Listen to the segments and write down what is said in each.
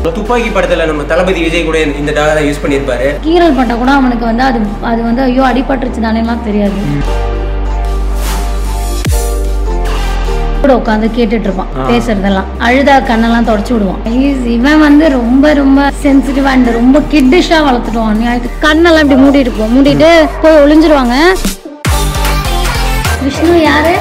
துப்பாக்கி படத்துல நம்ம தளபதி விஜய் கூட இந்த டாக தான் யூஸ் பண்ணியிருப்பாரு கீரல் பட்டா கூட அவனுக்கு வந்து அது அது வந்து ஐயோ அடிபட்டுருச்சு தானேலாம் தெரியாது கூட உட்காந்து கேட்டுட்டு இருப்பான் பேசுறதெல்லாம் அழுதா கண்ணெல்லாம் தொடச்சு விடுவான் He's- இவன் வந்து ரொம்ப ரொம்ப சென்சிட்டிவா அண்ட் ரொம்ப கிட்டிஷா வளர்த்துடுவான் நியாயத்துக்கு கண்ணெல்லாம் இப்படி மூடி இருக்கும் மூடிட்டு போய் ஒளிஞ்சிருவாங்க விஷ்ணு யாரு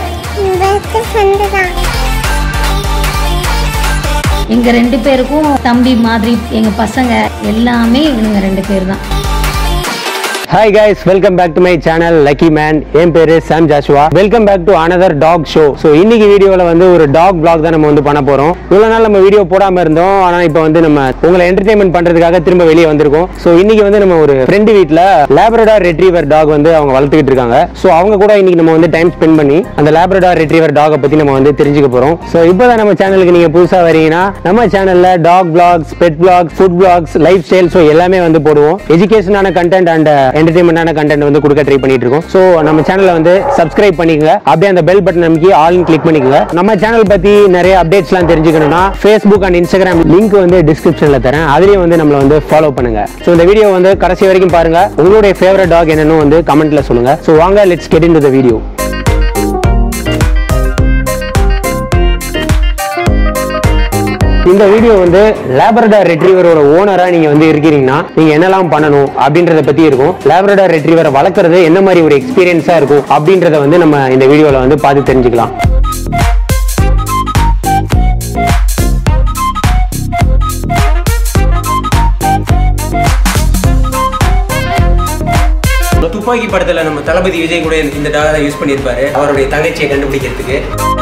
எங்க ரெண்டு பேருக்கும் தம்பி மாதிரி எங்க பசங்க எல்லாமே இவனுங்க ரெண்டு பேர் தான் hi guys welcome back to my channel lucky man என் பேரு Sam Joshua welcome back to another dog show so இன்னைக்கு வீடியோவில் வந்து ஒரு டாக் vlog தான் நம்ம வந்து பண்ண போறோம் இவ்வளோ நாள் நம்ம வீடியோ போடாம இருந்தோம் ஆனால் இப்போ வந்து நம்ம உங்களை என்டர்டைன்மெண்ட் பண்றதுக்காக திரும்ப வெளியே வந்திருக்கோம் ஸோ இன்னைக்கு வந்து நம்ம ஒரு ஃப்ரெண்டு வீட்டில் லேப்ரடார் ரெட்ரீவர் டாக் வந்து அவங்க வளர்த்துக்கிட்டு இருக்காங்க ஸோ அவங்க கூட இன்னைக்கு நம்ம வந்து டைம் ஸ்பெண்ட் பண்ணி அந்த லேப்ரடார் ரெட்ரீவர் டாகை பத்தி நம்ம வந்து தெரிஞ்சுக்க போறோம் ஸோ இப்போதான் நம்ம சேனலுக்கு நீங்க புதுசா வரீங்கன்னா நம்ம சேனல்ல dog vlogs pet vlogs food vlogs lifestyle so எல்லாமே வந்து போடுவோம் எஜுகேஷனான கண்டென்ட் அண்ட் என்டர்டைன்மெண்டான கண்டென்ட் வந்து கொடுக்க ட்ரை பண்ணிட்டு இருக்கோம் ஸோ நம்ம சேனலை வந்து சப்ஸ்கிரைப் பண்ணிக்கங்க அப்படியே அந்த பெல் பட்டன் நமக்கு ஆல் கிளிக் பண்ணிக்கங்க நம்ம சேனல் பத்தி நிறைய அப்டேட்ஸ்லாம் தெரிஞ்சுக்கணும்னா ஃபேஸ்புக் அண்ட் இன்ஸ்டாகிராம் லிங்க் வந்து டிஸ்கிரிப்ஷன்ல தரேன் அதுலயும் வந்து நம்மள வந்து ஃபாலோ பண்ணுங்க ஸோ இந்த வீடியோ வந்து கடைசி வரைக்கும் பாருங்க உங்களுடைய ஃபேவரட் டாக் என்னன்னு வந்து கமெண்ட்ல சொல்லுங்க ஸோ வாங்க let's get into the video இந்த வீடியோ வந்து லேபரடார் ரெட்ரீவரோட ஓனரா நீங்க வந்து இருக்கிறீங்கன்னா நீங்க என்னெல்லாம் பண்ணணும் அப்படின்றத பத்தி இருக்கும் லேபரடார் ரெட்ரீவரை வளர்க்குறது என்ன மாதிரி ஒரு எக்ஸ்பீரியன்ஸா இருக்கும் அப்படின்றத வந்து நம்ம இந்த வீடியோல வந்து பார்த்து தெரிஞ்சுக்கலாம் துப்பாக்கி படத்துல நம்ம தளபதி விஜய் கூட இந்த டாக தான் யூஸ் பண்ணியிருப்பாரு அவருடைய தங்கச்சியை கண்டுபிடிக்கிறதுக்கு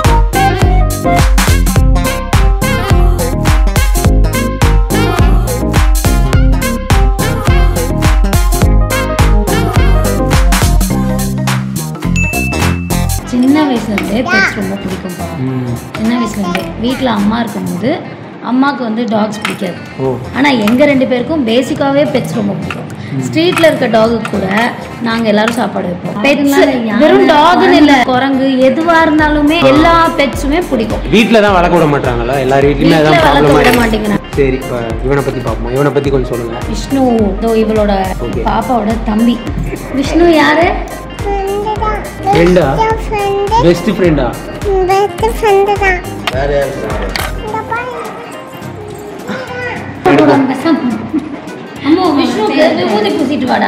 சின்ன வயசுல இருந்தே பெட்ஸ் ரொம்ப பிடிக்கும் பாவம். சின்ன வயசுல இருந்தே வீட்ல அம்மா இருக்கும்போது அம்மாவுக்கு வந்து டாக்ஸ் பிடிக்காது ஓ ஆனா எங்க ரெண்டு பேருக்கும் பேசிக்காவே பெட்ஸ் ரொம்ப பிடிக்கும் ஸ்ட்ரீட்ல இருக்க டாகு கூட நாங்க எல்லாரும் சாப்பாடு வைப்போம் பெட்ஸ் வெறும் டாக்னு இல்ல குரங்கு எதுவா இருந்தாலுமே எல்லா பெட்ஸுமே பிடிக்கும் வீட்டில் தான் வளர்க்க விட மாட்டாங்களா எல்லார் வீட்லயுமே வீட்ல அதான் வளர்க்க விட ப்ராப்ளம் மாட்டேங்கிறாங்க சரி இப்போ இவனை பத்தி பார்ப்போம் இவனை பத்தி கொஞ்சம் சொல்லுங்க விஷ்ணு இதோ இவளோட Okay. பாப்பாவோட தம்பி விஷ்ணு யாரு ஃப்ரெண்டா பெஸ்ட் ஃப்ரெண்டா அம்மா விஷ்ணுக்கு விபூதி பூசிட்டு வாடா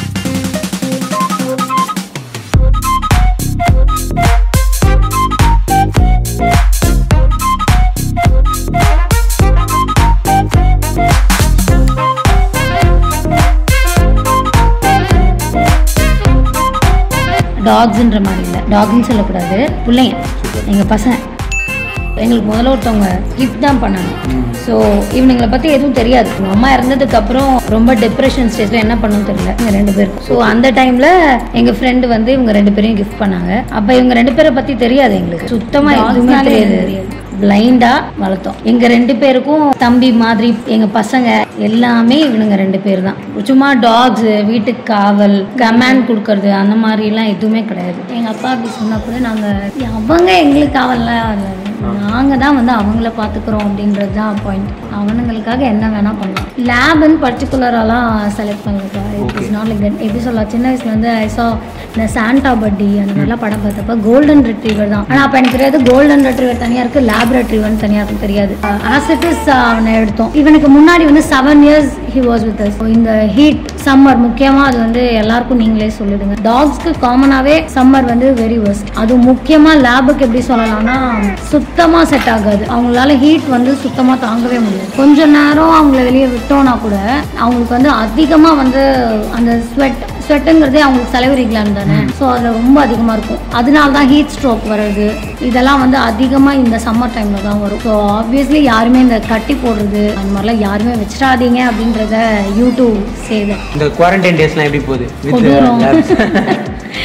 டாக்ஸ்ன்ற மாதிரி இல்லை டாக்னு சொல்லக்கூடாது பிள்ளைங்க எங்கள் பசங்க எங்களுக்கு முதல்ல ஒருத்தவங்க கிஃப்ட் தான் பண்ணாங்க ஸோ இவனுங்களை பற்றி எதுவும் தெரியாது உங்க அம்மா இறந்ததுக்கு அப்புறம் ரொம்ப டிப்ரெஷன் ஸ்டேஜில் என்ன பண்ணணும்னு தெரியல இவங்க ரெண்டு பேருக்கும் ஸோ அந்த டைமில் எங்கள் ஃப்ரெண்டு வந்து இவங்க ரெண்டு பேரையும் கிஃப்ட் பண்ணாங்க அப்போ இவங்க ரெண்டு பேரை பற்றி தெரியாது எங்களுக்கு சுத்தமாக எதுவுமே தெரியாது பிளைண்டா வளர்த்தோம் எங்க ரெண்டு பேருக்கும் தம்பி மாதிரி எங்க பசங்க எல்லாமே இவனுங்க ரெண்டு பேர் தான் சும்மா டாக்ஸ் வீட்டுக்கு காவல் கமாண்ட் கொடுக்கறது அந்த மாதிரி எல்லாம் எதுவுமே கிடையாது எங்க அப்பா அப்படி சொன்னா கூட நாங்க அவங்க எங்களுக்கு காவல்லாம் இல்ல. நாங்க தான் வந்து அவங்கள பாத்துக்கிறோம் அப்படின்றது தான் பாயிண்ட் அவனுங்களுக்காக என்ன வேணா பண்ணலாம் லேப்னு பர்டிகுலராலாம் செலக்ட் பண்ணலப்பா it is not like that எப்படி சொல்லலாம் சின்ன வயசுல வந்து ஐ சா இந்த சாண்டா பட்டி அந்த மாதிரிலாம் படம் பார்த்தப்ப கோல்டன் ரெட்ரீவர் தான் ஆனால் அப்போ எனக்கு தெரியாது கோல்டன் ரெட்ரீவர் தனியாக இருக்குது லேப் ரெட்ரீவர்னு தனியாக இருக்கும் தெரியாது ஆஸ் இட் இஸ் அவனை எடுத்தோம் இவனுக்கு முன்னாடி வந்து seven years he was with us இந்த ஹீட் சம்மர் முக்கியமாக அது வந்து எல்லாருக்கும் நீங்களே சொல்லிடுங்க டாக்ஸ்க்கு காமனாகவே சம்மர் வந்து வெரி worst அது முக்கியமாக லேபுக்கு எப்படி சொல்லலாம்னா சுத்தமாக செட் ஆகாது அவங்களால ஹீட் வந்து சுத்தமாக தாங்கவே முடியாது கொஞ்ச நேரம் அவங்கள வெளியே விட்டோம்னா கூட அவங்களுக்கு வந்து அதிகமாக வந்து அந்த ஸ்வெட் ஸ்வெட்டுங்கிறதே அவங்களுக்கு சலவரி gland தானே ஸோ அதில் ரொம்ப அதிகமாக இருக்கும் அதனால தான் ஹீட் ஸ்ட்ரோக் வர்றது இதெல்லாம் வந்து அதிகமாக இந்த சம்மர் டைமில் தான் வரும் ஸோ ஆப்வியஸ்லி யாருமே இந்த கட்டி போடுறது அந்த மாதிரிலாம் யாருமே வச்சிடாதீங்க அப்படின்றத யூடியூப் சேத இந்த குவாரண்டைன் டேஸ்லாம் எப்படி போகுது கொடூரம்.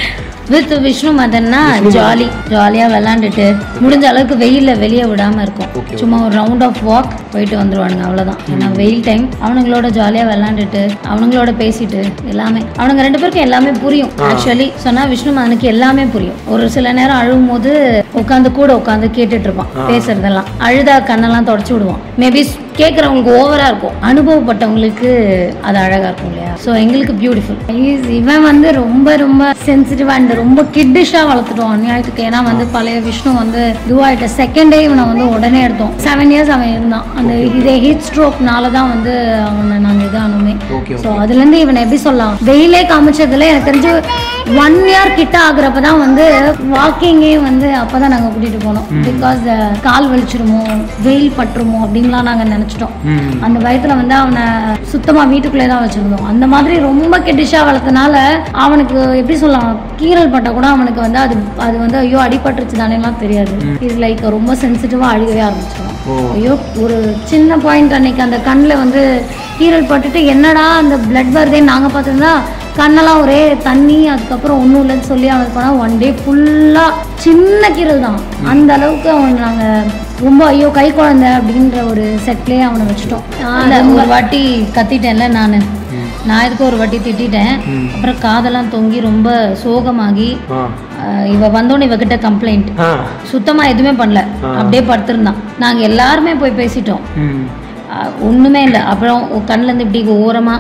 வித் விஷ்ணு மதன்னா ஜாலி ஜாலியா விளாண்டுட்டு முடிஞ்ச அளவுக்கு வெயில்ல வெளியே விடாம இருக்கும் சும்மா ஒரு ரவுண்ட் ஆஃப் வாக் போயிட்டு வந்துருவானுங்க அவ்வளவுதான் ஏன்னா வெயில் டைம் அவனுங்களோட ஜாலியா விளாண்டுட்டு அவனுங்களோட பேசிட்டு எல்லாமே அவனுங்க ரெண்டு பேருக்கும் எல்லாமே புரியும் ஆக்சுவலி சொன்னா விஷ்ணு மதனுக்கு எல்லாமே புரியும் ஒரு சில நேரம் அழுவும் போது உட்காந்து கூட உட்காந்து கேட்டுட்டு இருப்பான் பேசுறதெல்லாம் அழுதா கண்ணெல்லாம் தொடச்சு விடுவான் மேபி கேட்குறவங்களுக்கு ஓவரா இருக்கும் அனுபவப்பட்டவங்களுக்கு அது அழகா இருக்கும் இல்லையா ஸோ எங்களுக்கு பியூட்டிஃபுல் இவன் வந்து ரொம்ப ரொம்ப சென்சிட்டிவ் அண்ட் ரொம்ப கிட்டிஷா வளர்த்துட்டோம் அநியாயத்துக்கு ஏன்னா வந்து பழைய விஷ்ணு வந்து இதுவாயிட்ட செகண்ட் டே இவனை வந்து உடனே எடுத்தோம் செவன் இயர்ஸ் அவன் இருந்தான் அந்த இதே ஹீட் ஸ்ட்ரோக்னால தான் வந்து அவனை நாங்கள் இதானுமே ஓகே ஸோ அதுலேருந்து இவனை எப்படி சொல்லலாம் வெயிலே காமிச்சதுல எனக்கு தெரிஞ்சு ஒன் இயர் கிட்ட ஆகுறப்ப தான் வந்து வாக்கிங்கே வந்து அப்போ தான் நாங்கள் கூட்டிகிட்டு போனோம் பிகாஸ் கால் வலிச்சிருமோ வெயில் பட்டுருமோ அப்படின்லாம் நாங்கள் நினச்சிட்டோம் அந்த வயத்துல வந்து அவனை சுத்தமா வீட்டுக்குள்ளே தான் வச்சிருந்தோம் அந்த மாதிரி ரொம்ப கெட்டிஷா வளர்த்தனால அவனுக்கு எப்படி சொல்லலாம் கீரல் பட்டா கூட அவனுக்கு வந்து அது அது வந்து ஐயோ அடிபட்டுருச்சு தானேலாம் தெரியாது இஸ் லைக் ரொம்ப சென்சிட்டிவா அழுகவே ஆரம்பிச்சிடும் ஐயோ ஒரு சின்ன பாயிண்ட் அன்னைக்கு அந்த கண்ணில் வந்து கீரல் பட்டுட்டு என்னடா அந்த பிளட் வருதே நாங்கள் பார்த்துருந்தா கண்ணெல்லாம் ஒரே தண்ணி அதுக்கப்புறம் ஒன்றும் இல்லைன்னு சொல்லி அவனுக்கு போனால் ஒன் டே ஃபுல்லாக சின்ன கீரல் தான் அந்த அளவுக்கு அவன் நாங்கள் ரொம்ப ஐயோ கை குழந்தை அப்படின்ற ஒரு செட்லேயே அவனை வச்சுட்டோம் அந்த ஒரு வாட்டி கத்திட்டேன்ல நான் நான் இதுக்கு ஒரு வாட்டி திட்டிட்டேன் அப்புறம் காதெல்லாம் தொங்கி ரொம்ப சோகமாகி ஆ அஹ், இவ வந்தோன்னு இவகிட்ட கம்ப்ளைண்ட் ஆ சுத்தமா எதுவுமே பண்ணல அப்படியே படுத்திருந்தான் நாங்க எல்லாருமே போய் பேசிட்டோம் ம் அஹ், ஒண்ணுமே இல்லை அப்புறம் கண்ணுல இருந்து இப்படி ஓரமா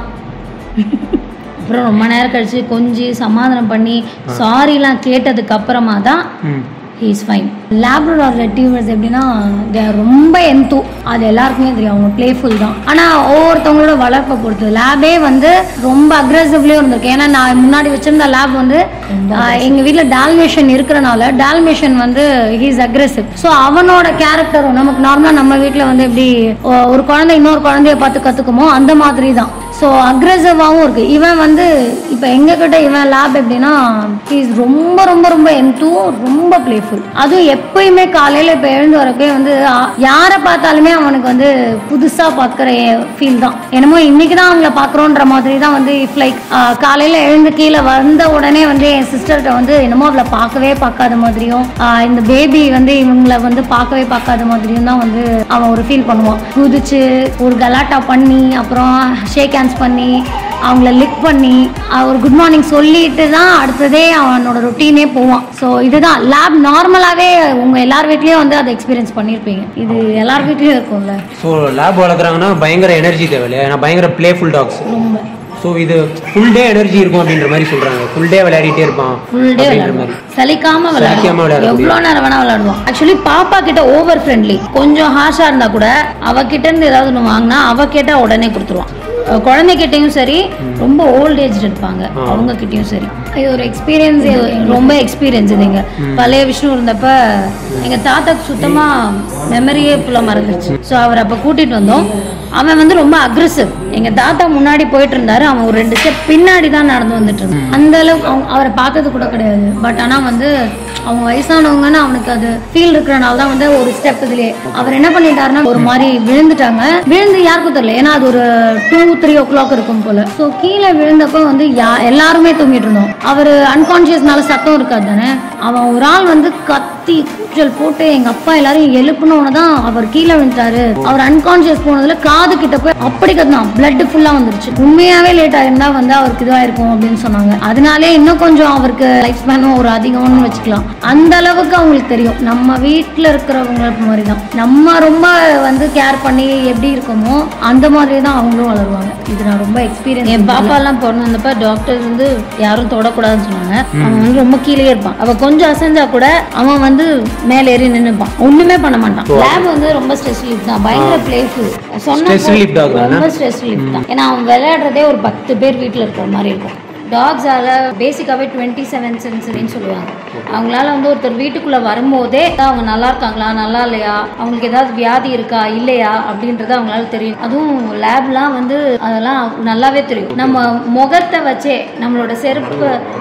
அப்புறம் ரொம்ப நேரம் கழிச்சு கொஞ்சி சமாதானம் பண்ணி சாரிலாம் கேட்டதுக்கு அப்புறமா தான் ம் ஹீஸ் ஃபைன் லேப்ரடார் ரெட்டிவர்ஸ் எப்படின்னா they are ரொம்ப எந்தூ அது எல்லாருக்குமே தெரியும் அவங்க பிளேஃபுல் தான் ஆனால் ஒவ்வொருத்தவங்களோட வளர்ப்பை பொறுத்து லேபே வந்து ரொம்ப அக்ரெசிவ்லேயும் இருந்திருக்கு ஏன்னா நான் முன்னாடி வச்சிருந்த லேப் வந்து ஆஹ், எங்க வீட்டில் டால்மேஷன் இருக்கிறனால டால்மேஷன் வந்து ஹீஸ் அக்ரெசிவ் ஸோ அவனோட கேரக்டரும் நமக்கு நார்மலாக நம்ம வீட்டில் வந்து எப்படி ஒ- ஒரு குழந்தை இன்னொரு குழந்தைய பார்த்து கற்றுக்குமோ அந்த மாதிரி தான் ஸோ அக்ரெசிவாகவும் இருக்கு இவன் வந்து இப்போ எங்ககிட்ட இவன் லேப் எப்படின்னா இஸ் ரொம்ப ரொம்ப ரொம்ப எந்தூ ரொம்ப பிளேஃபுல் அதுவும் எப்பயுமே காலையில் இப்போ எழுந்து வரப்பே வந்து ஆ- யாரை பார்த்தாலுமே அவனுக்கு வந்து புதுசாக பார்க்குற ஃபீல் தான் என்னமோ இன்னைக்கு தான் அவங்கள பார்க்குறோன்ற மாதிரி தான் வந்து இஃப் லைக் காலையில் எழுந்து கீழே வந்த உடனே வந்து என் சிஸ்டர்கிட்ட வந்து என்னமோ அவளை பார்க்கவே பார்க்காத மாதிரியும் ஆ, இந்த பேபி வந்து இவங்கள வந்து பார்க்கவே பார்க்காத மாதிரியும் தான் வந்து அவன் ஒரு ஃபீல் பண்ணுவான் குதிச்சு ஒரு கலாட்டா பண்ணி அப்புறம் ஷேக் ஹேண்ட்ஸ் பண்ணி அவங்கள லிக் பண்ணி அஹ் ஒரு குட் மார்னிங் சொல்லிட்டு தான் அடுத்ததே அவனோட ரொட்டீனே போவான் ஸோ இதுதான் லேப் நார்மலாகவே உங்கள் எல்லார் வீட்லேயும் வந்து அதை எக்ஸ்பீரியன்ஸ் பண்ணியிருப்பீங்க இது எல்லார் வீட்லேயும் இருக்கும்ல ஸோ லேப் வளர்க்குறாங்கன்னா பயங்கர எனர்ஜி தேவை இல்லையா ஏன்னா பயங்கர பிளேஃபுல் டாக்ஸ் ரொம்ப ஸோ இது ஃபுல் டே எனர்ஜி இருக்கும் அப்படின்ற மாதிரி சொல்றாங்க ஃபுல் டே விளையாடிட்டே இருப்பான் ஃபுல் டே அப்படின்ற விளையாடுவோம் மாதிரி சலிக்காம சலிக்காம விளையாடுவோம் விளையாடக்கூடிய. எவ்வளோ நேரம் வேணா விளையாடுவோம் ஆக்சுவலி பாப்பா கிட்ட ஓவர் ஃப்ரெண்ட்லி கொஞ்சம் ஹார்ஷா இருந்தா கூட அவ கிட்ட இருந்து ஏதாவது ஒன்று வாங்கினா அவ கேட்டா உடனே கொடுத்துருவான் அஹ் குழந்தைகிட்டயும் சரி ரொம்ப ஓல்ட் ஏஜ் இருப்பாங்க அவங்க கிட்டயும் சரி இது ஒரு எக்ஸ்பீரியன்ஸ் ரொம்ப எக்ஸ்பீரியன்ஸ் இதுங்க பழைய விஷ்ணு இருந்தப்ப எங்க தாத்தாக்கு சுத்தமா மெமரியே ஃபுல்லா மறந்துருச்சு ஸோ அவர் அப்ப கூட்டிட்டு வந்தோம் அவன் வந்து ரொம்ப அக்ரெசிவ் எங்க தாத்தா முன்னாடி போயிட்டு இருந்தாரு அவன் ஒரு ரெண்டு ஸ்டெப் பின்னாடி தான் நடந்து வந்துட்டு இருந்தான் அந்த அளவுக்கு அவங்க அவரை பார்த்தது கூட கிடையாது பட் ஆனா வந்து அவங்க வயசானவங்கன்னு அவனுக்கு அது ஃபீல் இருக்கிறனால தான் வந்து ஒரு ஸ்டெப் இதுலயே அவர் என்ன பண்ணிட்டாருன்னா ஒரு மாதிரி விழுந்துட்டாங்க விழுந்து யாருக்கும் தெரியல ஏன்னா அது ஒரு டூ த்ரீ ஓ கிளாக் இருக்கும் போல ஸோ கீழே விழுந்தப்ப வந்து யா எல்லாருமே தூங்கிட்டு இருந்தோம் அவர் அன்கான்சியஸ்னால சத்தம் இருக்காது தானே அவன் ஒரு ஆள் வந்து கத்தி கூச்சல் போட்டு எங்க அப்பா எல்லாரையும் எழுப்பினோன்னு தான் அவர் கீழே விழுந்துட்டாரு அவர் அன்கான்சியஸ் போனதுல காது கிட்ட போய் அப்படி கத்தினான் பிளட் ஃபுல்லா வந்துருச்சு உண்மையாவே லேட் ஆயிருந்தா வந்து அவருக்கு இதுவாயிருக்கும் அப்படின்னு சொன்னாங்க அதனாலே இன்னும் கொஞ்சம் அவருக்கு லைஃப் ஸ்பேனும் ஒரு அதிகம்னு வச்சுக்கலாம் அந்த அளவுக்கு அவங்களுக்கு தெரியும் நம்ம வீட்டில் இருக்கிறவங்க மாதிரி தான் நம்ம ரொம்ப வந்து கேர் பண்ணி எப்படி இருக்கோமோ அந்த மாதிரி தான் அவங்களும் வளருவாங்க இது நான் ரொம்ப எக்ஸ்பீரியன்ஸ் என் பாப்பா எல்லாம் பிறந்தப்ப டாக்டர்ஸ் வந்து யாரும் தொடக்கூடாதுன்னு சொன்னாங்க அவன் வந்து ரொம்ப கீழே இருப்பான் அவ கொஞ்சம் அசைஞ்சா கூட அவன் வந்து மேலே ஏறி நின்னுப்பான் ஒண்ணுமே பண்ண மாட்டான் லேப் வந்து ரொம்ப ஸ்ட்ரெஸ் ரிலீஃப் தான் பயங்கர பிளேஃபுல் Stress relief dog தானே? ரொம்ப ஸ்ட்ரெஸ் ரிலீஃப் தான் ஏன்னா அவன் விளையாடுறதே ஒரு பத்து பேர் வீட்டில் இருக்கிற மாதிரி இருக்கும் டாக்ஸால பேசிக்காவே டுவெண்ட்டி செவன் சென்சரின்னு சொல்லுவாங்க அவங்களால வந்து ஒருத்தர் வீட்டுக்குள்ள வரும்போதே அவங்க நல்லா இருக்காங்களா நல்லா இல்லையா அவங்களுக்கு ஏதாவது வியாதி இருக்கா இல்லையா அப்படின்றது அவங்களால தெரியும் அதுவும் லேப்லாம் வந்து அதெல்லாம் நல்லாவே தெரியும் நம்ம முகத்தை வச்சே நம்மளோட செருப்பு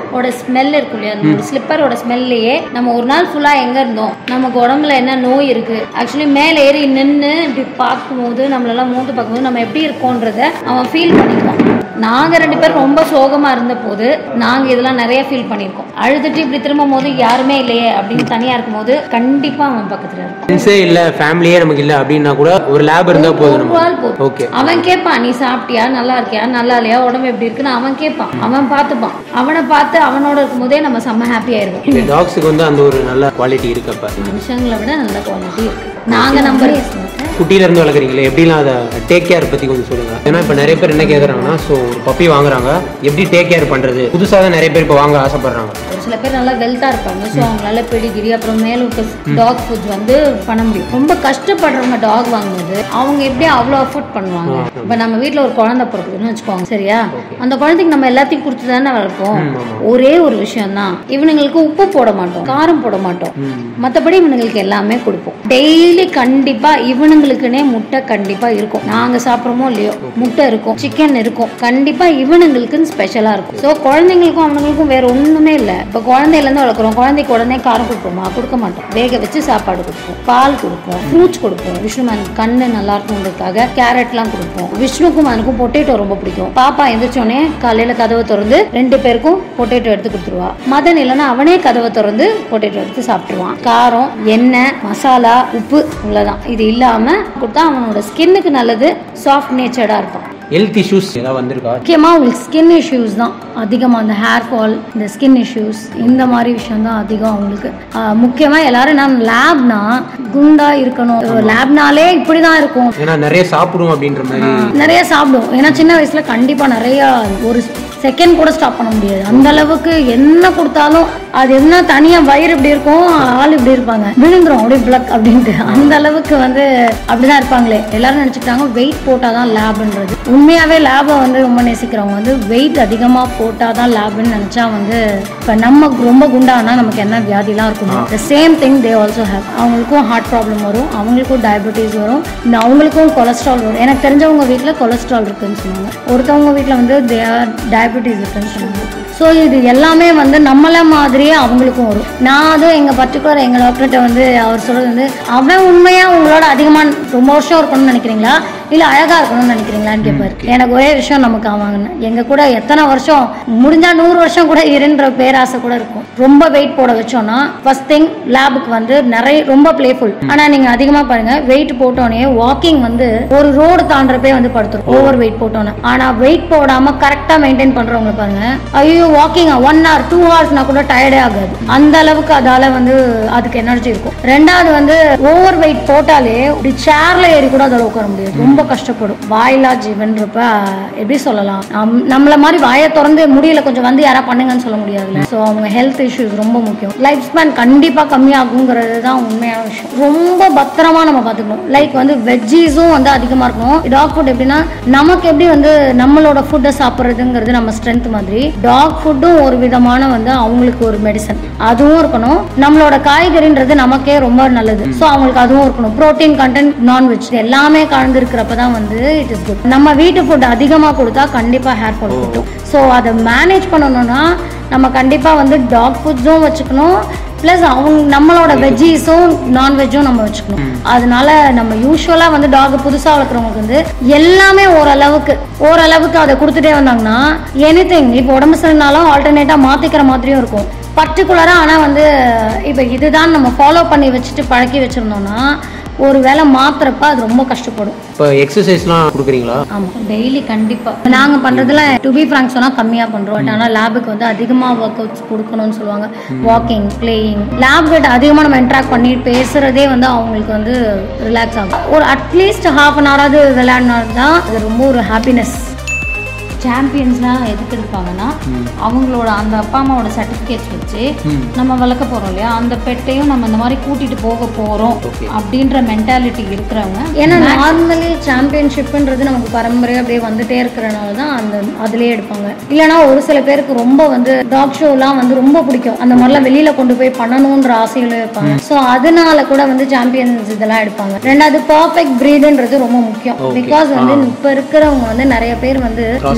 ஓட ஸ்மெல் இருக்கும் இல்லையா அந்த ஒரு ஸ்லிப்பரோட ஸ்மெல்லையே நம்ம ஒரு நாள் ஃபுல்லா எங்க இருந்தோம் நமக்கு உடம்புல என்ன நோய் இருக்கு ஆக்சுவலி மேலே ஏறி நின்று இப்படி பார்க்கும்போது நம்மளெல்லாம் மூந்து பார்க்கும்போது நம்ம எப்படி இருக்கோன்றத அவன் ஃபீல் பண்ணிக்குவான் நாங்க ரெண்டு பேரும் ரொம்ப சோகமா இருந்த போது நாங்க இதெல்லாம் நிறைய ஃபீல் பண்ணியிருக்கோம் அழுதுட்டு இப்படி திரும்பும் போது யாருமே இல்லையே அப்படின்னு தனியா இருக்கும்போது கண்டிப்பா அவன் பக்கத்துல இருக்கும் ஃப்ரெண்ட்ஸே இல்ல ஃபேமிலியே நமக்கு இல்ல அப்படின்னா கூட ஒரு லேப் இருந்தா போதும் ஒரு நம்ம நாள் போதும் ஓகே அவன் கேட்பான் நீ சாப்பிட்டியா நல்லா இருக்கியா நல்லா இல்லையா உடம்பு எப்படி இருக்குன்னு அவன் கேட்பான் அவன் பார்த்துப்பான் அவனை பார்த்து அவனோட இருக்கும்போதே நம்ம செம்ம ஹாப்பி ஆயிருவோம் டாக்ஸுக்கு வந்து அந்த ஒரு நல்ல குவாலிட்டி இருக்கு அப்ப மனுஷங்களை விட நல்ல குவாலிட்டி இருக்கு நாங்க நம்பர் குட்டியில இருந்து வளர்க்குறீங்களே எப்படிலாம் அதை டேக் கேர் பத்தி கொஞ்சம் சொல்லுங்க ஏன்னா இப்ப நிறைய பேர் என்ன கேக்குறாங்கன்னா ஸோ ஒரு பப்பி வாங்குறாங்க எப்படி டேக் கேர் பண்றது புதுசா தான் நிறைய பேர் இப்போ வாங்க ஆசைப்படுறாங்க ஒரு சில பேர் நல்லா வெல்த்தா இருப்பாங்க ஸோ அவங்களால பெடிகிரி அப்புறம் மேலும் டாக் ஃபுட் வந்து பண்ண முடியும் ரொம்ப கஷ்டப்படுறவங்க டாக் வாங்கும்போது அவங்க எப்படி அவ்வளோ அஃபோர்ட் பண்ணுவாங்க இப்போ நம்ம வீட்டில் ஒரு குழந்தை பிறக்குதுன்னு வச்சுக்கோங்க சரியா அந்த குழந்தைக்கு நம்ம எல்லாத்தையும் கொடுத்து தானே வளர்ப்போம் ஒரே ஒரு விஷயம் தான் இவனுங்களுக்கு உப்பு போட மாட்டோம் காரம் போட மாட்டோம் மற்றபடி இவனுங்களுக்கு எல்லாமே கொடுப்போம் டெய்லி கண்டிப்பா இவனுங்களுக்குனே முட்டை கண்டிப்பா இருக்கும் நாங்க சாப்பிட்றோமோ இல்லையோ முட்டை இருக்கும் சிக்கன் இருக்கும் கண்டிப்பா இவனுங்களுக்குன்னு ஸ்பெஷலா இருக்கும் ஸோ குழந்தைங்களுக்கும் அவனுங்களுக்கும் வேற ஒண்ணுமே இல்லை இப்போ குழந்தையிலேருந்து வளர்க்குறோம் குழந்தைக்கு உடனே காரம் கொடுப்போமா கொடுக்க மாட்டோம் வேக வச்சு சாப்பாடு கொடுப்போம் பால் கொடுப்போம் ஃப்ரூட்ஸ் கொடுப்போம் விஷ்ணுமன் கண்ணு நல்லா இருக்கும்ன்றதுக்காக கேரட்லாம் கொடுப்போம் விஷ்ணுக்கும் அவனுக்கும் பொட்டேட்டோ ரொம்ப பிடிக்கும் பாப்பா எந்திரிச்சோடனே காலையில கதவை திறந்து ரெண்டு பேருக்கும் பொட்டேட்டோ எடுத்து கொடுத்துருவா மதன் இல்லைன்னா அவனே கதவை திறந்து பொட்டேட்டோ எடுத்து சாப்பிட்டுருவான் காரம் எண்ணெய் மசாலா உப்பு இவ்வளவுதான் இது இல்லாம கொடுத்தா அவனோட ஸ்கின்னுக்கு நல்லது சாஃப்ட் நேச்சர்டா இருப்பான் ஹெல்த் இஷ்யூஸ் ஏதாவது வந்திருக்கா முக்கியமாக உங்களுக்கு ஸ்கின் இஷ்யூஸ் தான் அதிகமாக அந்த ஹேர் ஃபால் இந்த ஸ்கின் இஷ்யூஸ் இந்த மாதிரி விஷயம் தான் அதிகம் அவங்களுக்கு முக்கியமாக எல்லாரும் நான் லேப்னா குண்டா இருக்கணும் லேப்னாலே இப்படி தான் இருக்கும் ஏன்னா நிறைய சாப்பிடும் அப்படின்ற மாதிரி நிறைய சாப்பிடும் ஏன்னா சின்ன வயசுல கண்டிப்பா நிறைய ஒரு செகண்ட் கூட ஸ்டாப் பண்ண முடியாது அந்த அளவுக்கு என்ன கொடுத்தாலும் அது என்ன தனியா வயிறு இப்படி இருக்கும் ஆள் இப்படி இருப்பாங்க விழுந்துரும் அப்படியே பிளக் அப்படின்ட்டு அந்த அளவுக்கு வந்து அப்படிதான் இருப்பாங்களே எல்லாரும் நினைச்சுக்கிட்டாங்க வெயிட் போட்டாதான் லேப்ன்றது உண்மையாவே லேபை வந்து ரொம்ப நேசிக்கிறவங்க வந்து வெயிட் அதிகமா போட்டாதான் லேப்னு நினைச்சா வந்து இப்ப நம்ம ரொம்ப குண்டானா நமக்கு என்ன வியாதிலாம் இருக்கும் the same thing they also have அவங்களுக்கும் ஹார்ட் ப்ராப்ளம் வரும் அவங்களுக்கும் டயபெட்டிஸ் வரும் இந்த அவங்களுக்கும் கொலஸ்ட்ரால் வரும் எனக்கு தெரிஞ்சவங்க வீட்டில் கொலஸ்ட்ரால் இருக்குன்னு சொன்னாங்க ஒருத்தவங்க வீட்டில் வந்து தே ஆர் டயபெட்டிஸ் இருக்குன்னு சொன்னாங்க ஸோ இது எல்லாமே வந்து நம்மள மாதிரியே அவங்களுக்கும் வரும் நான் அதுவும் எங்கள் பர்டிகுலர் எங்கள் டாக்டர்கிட்ட வந்து அவர் சொல்கிறது வந்து அவன் உண்மையாக உங்களோட அதிகமாக ரொம்ப வருஷம் இருக்கணும்னு நினைக்கிறீங்களா இல்லை அழகாக இருக்கணும்னு நினைக்கிறீங்களான்னு கேட்பாரு எனக்கு ஒரே விஷயம் நமக்கு ஆவாங்கன்னு எங்கள் கூட எத்தனை வருஷம் முடிஞ்சா நூறு வருஷம் கூட இருன்ற பேராசை கூட இருக்கும் ரொம்ப வெயிட் போட வச்சோம்னா ஃபர்ஸ்ட் திங் லேபுக்கு வந்து நிறைய ரொம்ப பிளேஃபுல் ஆனால் நீங்கள் அதிகமாக பாருங்க வெயிட் போட்டோன்னே வாக்கிங் வந்து ஒரு ரோடு தாண்டறப்பே வந்து படுத்துரும் ஓவர் வெயிட் போட்டோன்னே ஆனால் வெயிட் போடாம கரெக்டாக மெயின்டைன் பண்றவங்க பாருங்க ஐயோ வாக்கிங் ஒன் ஹவர் டூ ஹவர்ஸ்னா கூட டயர்டே ஆகாது அந்த அளவுக்கு அதால வந்து அதுக்கு எனர்ஜி இருக்கும் ரெண்டாவது வந்து ஓவர் வெயிட் போட்டாலே இப்படி சேர்ல ஏறி கூட அதில் உட்கார முடியாது ரொம்ப கஷ்டப்படும் வாயிலா ஜீவன்றப்ப எப்படி சொல்லலாம் நம்- நம்மள மாதிரி வாயை திறந்து முடியல கொஞ்சம் வந்து யாரா பண்ணுங்கன்னு சொல்ல முடியாதுல்ல ஸோ அவங்க ஹெல்த் இஷ்யூஸ் ரொம்ப முக்கியம் லைஃப் ஸ்பேன் கண்டிப்பா கம்மியாகுங்கிறது தான் உண்மையான விஷயம் ரொம்ப பத்திரமா நம்ம பார்த்துக்கணும் லைக் வந்து வெஜ்ஜீஸும் வந்து அதிகமா இருக்கணும் டாக் ஃபுட் எப்படின்னா நமக்கு எப்படி வந்து நம்மளோட ஃபுட்டை சாப்பிட்றதுங்கிறது நம்ம ஸ்ட்ரென்த் மாதிரி டாக் ஃபுட்டும் ஒரு விதமான வந்து அவங்களுக்கு ஒரு மெடிசன் அதுவும் இருக்கணும் நம்மளோட காய்கறின்றது நமக்கே ரொம்ப நல்லது ஸோ அவங்களுக்கு அதுவும் இருக்கணும் ப்ரோட்டீன் கண்டென்ட் நான்வெஜ் எல்லாமே கலந்து இருக்கிறப்ப தான் வந்து இட் இஸ் குட் நம்ம வீட்டு ஃபுட் அதிகமாக கொடுத்தா கண்டிப்பாக ஹேர் ஃபால் கிட்டும் ஸோ அதை மேனேஜ் பண்ணணும்னா நம்ம கண்டிப்பாக வந்து டாக் ஃபுட்ஸும் வச்சுக்கணும் ப்ளஸ் அவங்க நம்மளோட வெஜ்ஜீஸும் நான்வெஜ்ஜும் நம்ம வச்சுக்கணும் அதனால நம்ம யூஸ்வலாக வந்து டாக் புதுசாக வளர்க்குறவங்களுக்கு வந்து எல்லாமே ஓரளவுக்கு ஓரளவுக்கு அதை கொடுத்துட்டே வந்தாங்கன்னா எனி திங் இப்போ உடம்பு சரினாலும் ஆல்டர்னேட்டாக மாற்றிக்கிற மாதிரியும் இருக்கும் பர்டிகுலராக ஆனால் வந்து இப்போ இதுதான் நம்ம ஃபாலோ பண்ணி வச்சுட்டு பழக்கி வச்சுருந்தோம்னா ஒரு வேளை மாத்துறப்ப அது ரொம்ப கஷ்டப்படும் இப்போ எக்ஸசைஸ்லாம் கொடுக்குறீங்களா ஆமாம் டெய்லி கண்டிப்பாக நாங்கள் பண்ணுறதுல டு பி ஃப்ராங்க் சொன்னால் கம்மியாக பண்ணுறோம் பட் ஆனால் லேபுக்கு வந்து அதிகமாக ஒர்க் அவுட்ஸ் கொடுக்கணும்னு சொல்லுவாங்க வாக்கிங் பிளேயிங் லேப் கிட்ட அதிகமாக நம்ம இன்ட்ராக்ட் பண்ணி பேசுகிறதே வந்து அவங்களுக்கு வந்து ரிலாக்ஸ் ஆகும் ஒரு அட்லீஸ்ட் ஹாஃப் அன் ஹவராவது விளையாடினா தான் அது ரொம்ப ஒரு ஹாப்பினஸ் சாம்பியன்ஸ்லாம் எதுக்கு எடுப்பாங்கன்னா அவங்களோட அந்த அப்பா அம்மாவோட சர்டிஃபிகேட்ஸ் வச்சு நம்ம வளர்க்க போறோம் இல்லையா அந்த பெட்டையும் நம்ம இந்த மாதிரி கூட்டிட்டு போக போறோம் அப்படின்ற மென்டாலிட்டி இருக்கிறவங்க ஏன்னா நார்மலி சாம்பியன்ஷிப்ன்றது நமக்கு பரம்பரையாக அப்படியே வந்துட்டே இருக்கிறனால தான் அந்த அதுலயே எடுப்பாங்க இல்லைன்னா ஒரு சில பேருக்கு ரொம்ப வந்து டாக் ஷோலாம் வந்து ரொம்ப பிடிக்கும் அந்த மாதிரிலாம் வெளியில கொண்டு போய் பண்ணணுன்ற ஆசைகளும் இருப்பாங்க ஸோ அதனால கூட வந்து சாம்பியன்ஸ் இதெல்லாம் எடுப்பாங்க ரெண்டாவது பர்ஃபெக்ட் பிரீடுன்றது ரொம்ப முக்கியம் பிகாஸ் வந்து இப்ப இருக்கிறவங்க வந்து நிறைய பேர் வந்து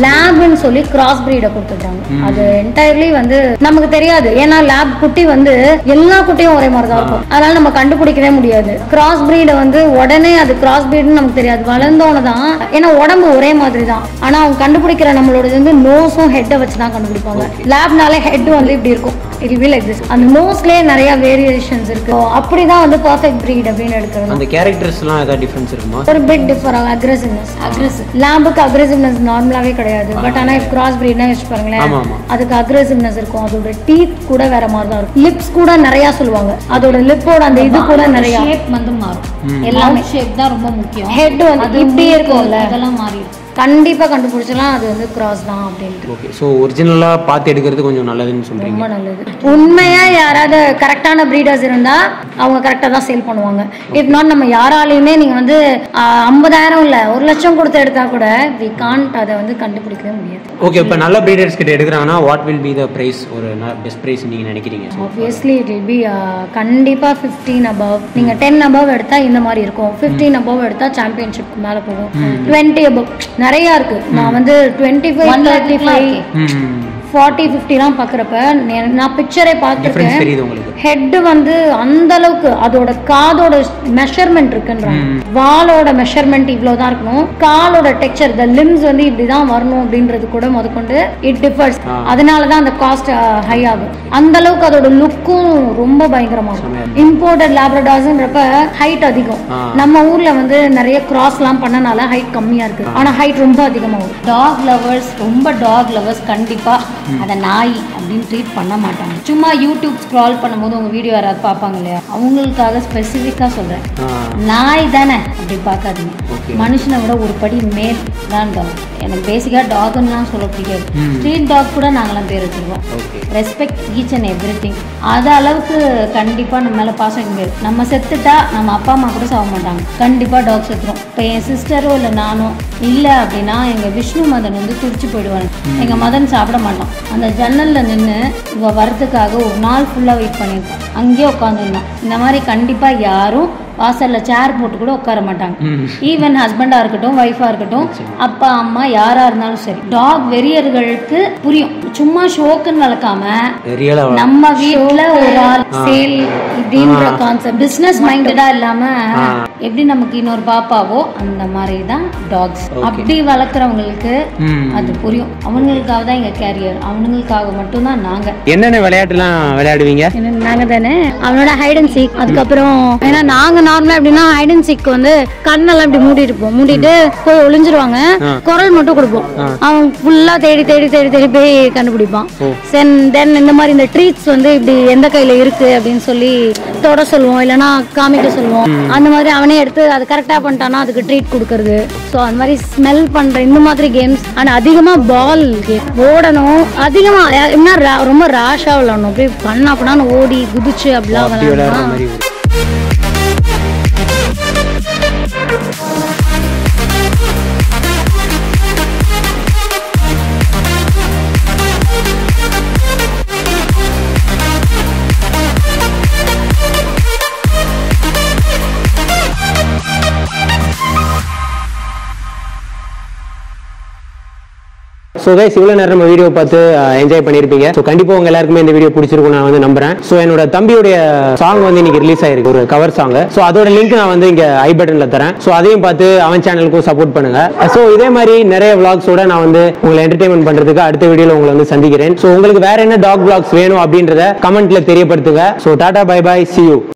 லேப்னு சொல்லி கிராஸ் பிரீடை கொடுத்துட்டாங்க அது என்டையர்லி வந்து நமக்கு தெரியாது ஏன்னா லேப் குட்டி வந்து எல்லா குட்டியும் ஒரே மாதிரி தான் இருக்கும் அதனால நம்ம கண்டுபிடிக்கவே முடியாது கிராஸ் பிரீடை வந்து உடனே அது கிராஸ் பிரீடுன்னு நமக்கு தெரியாது வளர்ந்தோன்னு தான் ஏன்னா உடம்பு ஒரே மாதிரி தான் ஆனா அவங்க கண்டுபிடிக்கிற நம்மளோடது வந்து நோஸும் ஹெட்டை வச்சு தான் கண்டுபிடிப்பாங்க லேப்னாலே ஹெட் வந்து இப்படி இருக்கும் இட் வில் எக்ஸிஸ்ட் அந்த நோஸ்லயே நிறைய வேரியேஷன்ஸ் இருக்கு So, அப்படிதான் வந்து பர்ஃபெக்ட் பிரீட் அப்படின்னு எடுக்கிறது அந்த கேரக்டர்ஸ்லாம் ஏதாவது டிஃப்ரென்ஸ் இருக்குமா ஒரு பிட் டிஃபர் ஆகும் அக்ரெசிவ்னஸ் அக்ரெசிவ் லேம்புக்கு அக்ரெசிவ்னஸ் நார்மலாவே கிடையாது பட் ஆனா கிராஸ் பிரீட்னா வச்சு பாருங்களேன் ஆமா, ஆமா. அதுக்கு அக்ரெசிவ்னஸ் இருக்கும் அதோட டீத் கூட வேற மாதிரி தான் இருக்கும் லிப்ஸ் கூட நிறைய சொல்லுவாங்க அதோட லிப்போட அந்த இது கூட நிறைய ஷேப் வந்து மாறும் எல்லாமே ஷேப் தான் ரொம்ப முக்கியம் ஹெட் வந்து அது இப்படியே உங்களுக்கு இருக்கும்ல இதெல்லாம் மாறிடும் கண்டிப்பா கண்டுபிடிச்சலாம் அது வந்து கிராஸ் தான் அப்படின்ட்டு ஓகே ஸோ ஒரிஜினலாக பார்த்து எடுக்கிறது கொஞ்சம் நல்லதுன்னு சொல்கிறீங்க ரொம்ப நல்லது உண்மையா யாராவது கரெக்டான ப்ரீடர்ஸ் இருந்தா அவங்க கரெக்டா தான் சேல் பண்ணுவாங்க இஃப் நாட் நம்ம யாராலையுமே நீங்க வந்து ஆஹ், ஐம்பதாயிரம் இல்ல ஒரு லட்சம் கொடுத்து எடுத்தா கூட வி காண்ட் அதை வந்து கண்டுபிடிக்கவே முடியாது ஓகே இப்போ நல்ல ப்ரீடர்ஸ் கிட்ட எடுக்கிறாங்கன்னா what will be the price ஒரு பெஸ்ட் ப்ரைஸ் நீங்கள் நினைக்கிறீங்க ஆப்வியஸ்லி இட் வில் பி கண்டிப்பா ஃபிஃப்டீன் அபவ் நீங்க டென் அபவ் எடுத்தா இந்த மாதிரி இருக்கும் ஃபிஃப்டீன் அபவ் எடுத்தா சாம்பியன்ஷிப் மேல போகும் டுவெண்ட்டி அபவ் நிறைய இருக்கு நான் வந்து twenty five thirty five hmm forty ஃபிஃப்டிலாம் பார்க்குறப்ப நான் பிக்சரே டிஃப்ரென்ஸ் பார்த்துருக்கேன் தெரியுது உங்களுக்கு ஹெட் வந்து அந்த அளவுக்கு அதோட காதோட மெஷர்மெண்ட் இருக்குன்றாங்க வாலோட மெஷர்மெண்ட் இவ்வளவுதான் இருக்கணும் காலோட டெக்ஸ்சர் த லிம்ஸ் வந்து இப்படிதான் வரணும் அப்படின்றது கூட முதற்கொண்டு இட் டிஃபர்ஸ் அதனால தான் அந்த காஸ்ட் ஹை ஆகும் அந்த அளவுக்கு அதோட லுக்கும் ரொம்ப பயங்கரமா இருக்கும் இம்போர்ட்டட் லேப்ரடாஸ்ன்றப்ப ஹைட் அதிகம் ஆ. நம்ம ஊர்ல வந்து நிறைய கிராஸ்லாம் பண்ணனால ஹைட் கம்மியா இருக்கு ஆனா ஹைட் ரொம்ப அதிகமாகும் டாக் லவர்ஸ் ரொம்ப டாக் லவர்ஸ் கண்டிப்பா அதை நாய் அப்படின்னு ட்ரீட் பண்ண மாட்டாங்க சும்மா யூடியூப் ஸ்க்ரால் பண்ணும்போது உங்க வீடியோ யாராவது பார்ப்பாங்க இல்லையா அவங்களுக்காக ஸ்பெசிஃபிக்கா சொல்றேன் ஆ நாய் தானே அப்படி பார்க்காதீங்க Okay. மனுஷனை விட ஒரு படி மேல் தான் டாக் எனக்கு பேசிக்காக டாக்லாம் சொல்ல பிடிக்காது ம். ஸ்ட்ரீட் டாக் கூட நாங்களாம் பேர் வச்சிருக்கோம் okay respect each and everything அது அளவுக்கு கண்டிப்பாக நம்ம மேலே பாசம் வைக்க முடியாது நம்ம செத்துட்டா நம்ம அப்பா அம்மா கூட சாக மாட்டாங்க கண்டிப்பாக டாக் செத்துரும் இப்போ என் சிஸ்டரோ இல்லை நானோ இல்லை அப்படின்னா எங்கள் விஷ்ணு மதன் வந்து துடிச்சு போயிடுவாங்க எங்கள் மதன் சாப்பிட மாட்டான் அந்த ஜன்னலில் நின்று இவ வரதுக்காக ஒரு நாள் ஃபுல்லாக வெயிட் பண்ணியிருக்கோம் அங்கேயே உட்காந்துருந்தோம் இந்த மாதிரி கண்டிப்பாக யாரும் வாசலில் சேர் போட்டு கூட உட்கார மாட்டாங்க ம் ஈவன் ஹஸ்பண்டாக இருக்கட்டும் ஒய்ஃபாக இருக்கட்டும் அப்பா அம்மா யாராக இருந்தாலும் சரி டாக் வெறியர்களுக்கு புரியும் சும்மா ஷோக்குன்னு வளர்க்காம ரியலாக நம்ம வீட்ல ஒரு ஆள் சேல் இப்படின்ற கான்செப்ட் பிசினஸ் மைண்டடா இல்லாம எப்படி நமக்கு இன்னொரு பாப்பாவோ அந்த மாதிரி தான் டாக்ஸ் அப்படி வளர்க்குறவங்களுக்கு ம் அது புரியும் அவங்களுக்காக தான் எங்க கேரியர் அவங்களுக்காக மட்டும்தான் நாங்க என்னென்ன விளையாட்டுலாம் விளையாடுவீங்க நாங்க தானே அவனோட ஹைட் அண்ட் சீக் அதுக்கப்புறம் ஏன்னா நாங்க நார்மலா எப்படின்னா ஹைட் அண்ட் சீக் வந்து கண்ணெல்லாம் இப்படி மூடி இருப்போம் மூடிட்டு போய் ஒளிஞ்சிருவாங்க குரல் மட்டும் கொடுப்போம் அவன் ஃபுல்லா தேடி தேடி தேடி தேடி போய் கண்டுபிடிப்பான் சென் தென் இந்த மாதிரி இந்த ட்ரீட்ஸ் வந்து இப்படி எந்த கையில இருக்கு அப்படின்னு சொல்லி தொட சொல்லுவோம் இல்லைன்னா காமிக்க சொல்லுவோம் அந்த மாதிரி அவனே எடுத்து அது கரெக்டா பண்ணிட்டானா அதுக்கு ட்ரீட் கொடுக்கறது ஸோ அந்த மாதிரி ஸ்மெல் பண்ற இந்த மாதிரி கேம்ஸ் ஆனா அதிகமா பால் கேம் ஓடணும் அதிகமா என்ன ரா- ரொம்ப ரேஷா விளாடணும் அப்படியே பண்ணா பண்ணான்னு ஓடி குதிச்சு அப்படிலாம் அப்படி விளையாடுற விளையாடணும் மாதிரி ஒரு- ஸோ கைஸ் இவ்வளோ நேரம் நம்ம வீடியோ பார்த்து என்ஜாய் பண்ணியிருப்பீங்க ஸோ கண்டிப்பாக உங்க எல்லாருக்குமே இந்த வீடியோ பிடிச்சிருக்கும் நான் வந்து நம்புறேன் ஸோ என்னோட தம்பியுடைய சாங் வந்து இன்னைக்கு ரிலீஸ் ஆயிருக்கு ஒரு கவர் சாங் ஸோ அதோட லிங்க் நான் வந்து இங்கே ஐ பட்டன்ல தரேன் ஸோ அதையும் பார்த்து அவன் சேனலுக்கும் சப்போர்ட் பண்ணுங்க ஸோ இதே மாதிரி நிறைய vlogsஓட நான் வந்து உங்களை என்டர்டைன்மெண்ட் பண்றதுக்கு அடுத்த வீடியோல உங்களை வந்து சந்திக்கிறேன் ஸோ உங்களுக்கு வேற என்ன டாக் vlogs வேணும் அப்படின்றத கமெண்ட்ல தெரியப்படுத்துங்க so tata bye bye see you